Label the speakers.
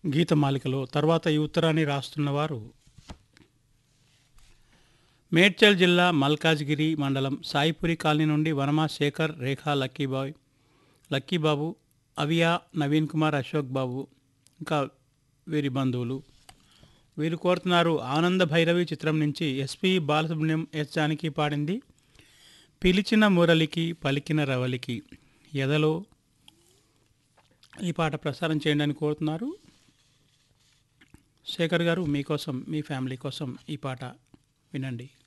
Speaker 1: గీతమాలికలో తర్వాత ఈ ఉత్తరాన్ని రాస్తున్నవారు మేడ్చల్ జిల్లా మల్కాజ్గిరి మండలం సాయిపురి కాలనీ నుండి వనమా శేఖర్ రేఖా లక్కీబాయ్ లక్కీబాబు అవియా నవీన్ కుమార్ అశోక్ బాబు ఇంకా వీరి బంధువులు వీరు కోరుతున్నారు ఆనంద భైరవి చిత్రం నుంచి ఎస్పి బాలసుబ్రహ్మణ్యం ఎస్ జానకి పాడింది పిలిచిన మురళికి పలికిన రవలికి ఎదలో ఈ పాట ప్రసారం చేయండి అని కోరుతున్నారు శేఖర్ గారు మీకోసం మీ ఫ్యామిలీ కోసం ఈ పాట వినండి